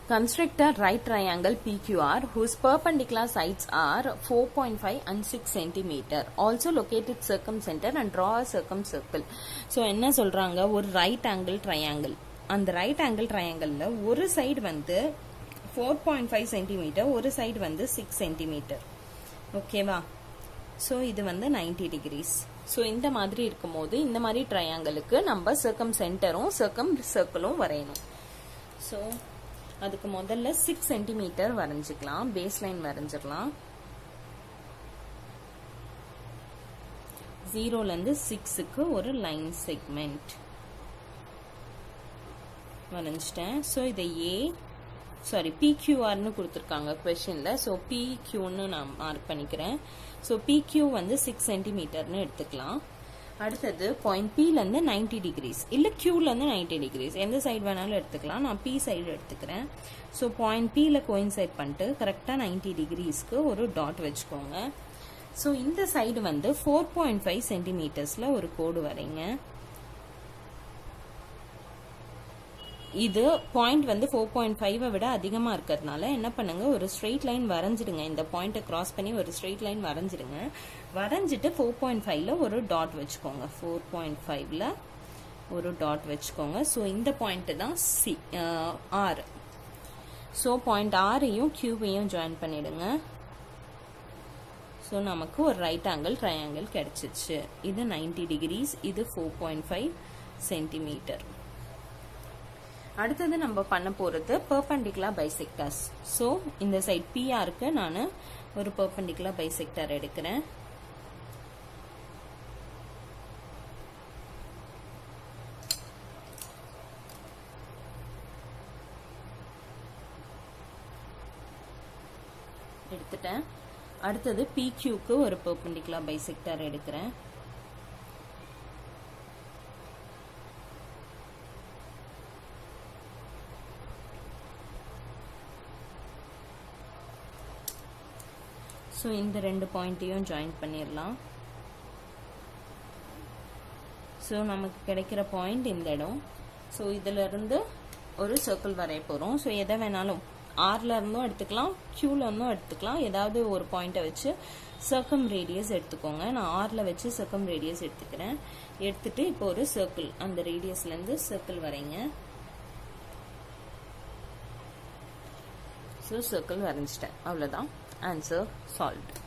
Construct a right triangle PQR whose perpendicular sides are 4.5 and 6 cm. Also locate its circumcenter and draw a circumcircle. So என்ன சொல்றாங்க ஒரு right angle triangle அந்த right angle ட்ரையாங்கிளில் ஒரு side வந்து four point five centimetre ஒரு side வந்து six centimetre ஓகேவா ஸோ இது வந்து நைன்டி டிகிரிஸ் ஸோ இந்த மாதிரி இருக்கும்போது இந்த மாதிரி ட்ரையாங்கிளுக்கு நம்ம சர்க்கம் சென்டரும் சர்க்கம் சர்க்கிளும் வரையணும் ஸோ அதுக்கு முதல்ல சிக்ஸ் சென்டிமீட்டர் வரைஞ்சிக்கலாம் பேஸ் லைன் வரைஞ்சிடலாம் ஜீரோலேருந்து சிக்ஸுக்கு ஒரு லைன் செக்மெண்ட் வரைஞ்சிட்டேன் ஸோ இதை ஏ சாரி பிக்யூஆர்னு கொடுத்துருக்காங்க கொஷனில் ஸோ பிக்யூன்னு நான் மார்க் பண்ணிக்கிறேன் ஸோ பிக்யூ வந்து சிக்ஸ் சென்டிமீட்டர்னு எடுத்துக்கலாம் அடுத்தது பாயிண்ட் பிலேருந்து நைன்டி டிகிரிஸ் இல்லை கியூலேருந்து நைன்டி டிகிரிஸ் எந்த சைடு வேணாலும் எடுத்துக்கலாம் நான் பி சைடு எடுத்துக்கிறேன் ஸோ பாயிண்ட் பியில் கோயின்சைட் பண்ணிட்டு கரெக்டாக நைன்டி டிகிரிஸ்க்கு ஒரு டாட் வச்சுக்கோங்க ஸோ இந்த சைடு வந்து ஃபோர் பாயிண்ட் ஃபைவ் சென்டிமீட்டர்ஸில் ஒரு கோடு வரைங்க இது பாயிண்ட் வந்து ஃபோர் பாயிண்ட் ஃபைவை விட அதிகமாக இருக்கிறதுனால என்ன பண்ணுங்க ஒரு ஸ்ட்ரெயிட் லைன் வரைஞ்சிடுங்க இந்த பாயிண்ட்டை கிராஸ் பண்ணி ஒரு ஸ்ட்ரெயிட் லைன் வரைஞ்சிடுங்க வரைஞ்சிட்டு ஃபோர் பாயிண்ட் ஃபைவ்ல ஒரு டாட் வச்சுக்கோங்க ஃபோர் பாயிண்ட் ஃபைவ்ல ஒரு டாட் வச்சுக்கோங்க ஸோ இந்த பாயிண்ட்டு தான் சி ஆர் ஸோ பாயிண்ட் ஆரையும் கியூவையும் ஜாயின் பண்ணிடுங்க ஸோ நமக்கு ஒரு ரைட் ஆங்கிள் ட்ரையாங்கிள் கிடைச்சிச்சு இது நைன்டி டிகிரிஸ் இது ஃபோர் பாயிண்ட் ஃபைவ் சென்டிமீட்டர் அடுத்தது நம்ம பண்ண போகிறது பர்பண்டிகுலர் பைசெக்டர்ஸ் ஸோ இந்த சைட் பிஆருக்கு நான் ஒரு பர்பண்டிகுலர் பைசெக்டர் எடுக்கிறேன் எடுத்துட்டேன் அடுத்தது பிக்யூக்கு ஒரு பர்பண்டிகுலர் பைசெக்டர் எடுக்கிறேன் ஸோ இந்த ரெண்டு பாயிண்ட்டையும் ஜாயின் பண்ணிடலாம் ஸோ நமக்கு கிடைக்கிற பாயிண்ட் இந்த இடம் ஸோ இதிலிருந்து ஒரு சர்க்கிள் வரைய போகிறோம் ஸோ எதை வேணாலும் ஆர்ல இருந்தும் எடுத்துக்கலாம் கியூல இருந்தும் எடுத்துக்கலாம் ஏதாவது ஒரு பாயிண்ட்டை வச்சு சர்க்கம் ரேடியஸ் எடுத்துக்கோங்க நான் ஆர்ல வச்சு சர்க்கம் ரேடியஸ் எடுத்துக்கிறேன் எடுத்துட்டு இப்போ ஒரு சர்க்கிள் அந்த ரேடியஸ்லேருந்து சர்க்கிள் வரைங்க ஸோ சர்க்கிள் வரைஞ்சிட்டேன் அவ்வளோதான் ஆன்சர் சால்வ்டு